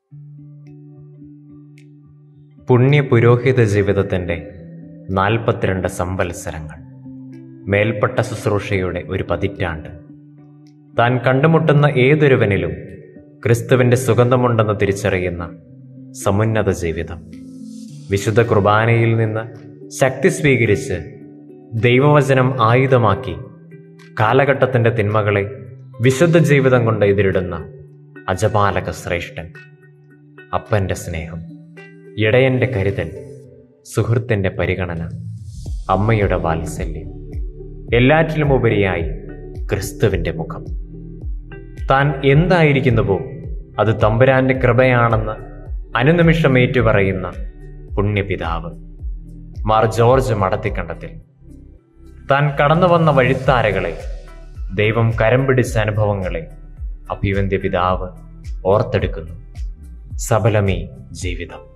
പുണ്യ പുരോഹിത ജീവിതത്തിൻ്റെ നാൽപ്പത്തിരണ്ട് സംവത്സരങ്ങൾ മേൽപ്പെട്ട ശുശ്രൂഷയുടെ ഒരു പതിറ്റാണ്ട് താൻ കണ്ടുമുട്ടുന്ന ഏതൊരുവനിലും ക്രിസ്തുവിൻ്റെ സുഗന്ധമുണ്ടെന്ന് തിരിച്ചറിയുന്ന സമുന്നത ജീവിതം വിശുദ്ധ കുർബാനയിൽ നിന്ന് ശക്തി സ്വീകരിച്ച് ദൈവവചനം ആയുധമാക്കി കാലഘട്ടത്തിൻ്റെ തിന്മകളെ വിശുദ്ധ ജീവിതം കൊണ്ട് എതിരിടുന്ന അജപാലക ശ്രേഷ്ഠൻ അപ്പൻ്റെ സ്നേഹം ഇടയൻ്റെ കരുതൽ സുഹൃത്തിൻ്റെ പരിഗണന അമ്മയുടെ വാത്സല്യം എല്ലാറ്റിലും ഉപരിയായി ക്രിസ്തുവിൻ്റെ മുഖം താൻ എന്തായിരിക്കുന്നുവോ അത് തമ്പുരാന്റെ കൃപയാണെന്ന് അനുനിമിഷം ഏറ്റുപറയുന്ന പുണ്യപിതാവ് മാർ ജോർജ് മടത്തിക്കണ്ടത്തിൽ താൻ കടന്നു വന്ന വഴിത്താരകളെ ദൈവം കരം പിടിച്ച അനുഭവങ്ങളെ അഭിവന്ധ്യ പിതാവ് ഓർത്തെടുക്കുന്നു സബലമീ ജീവിതം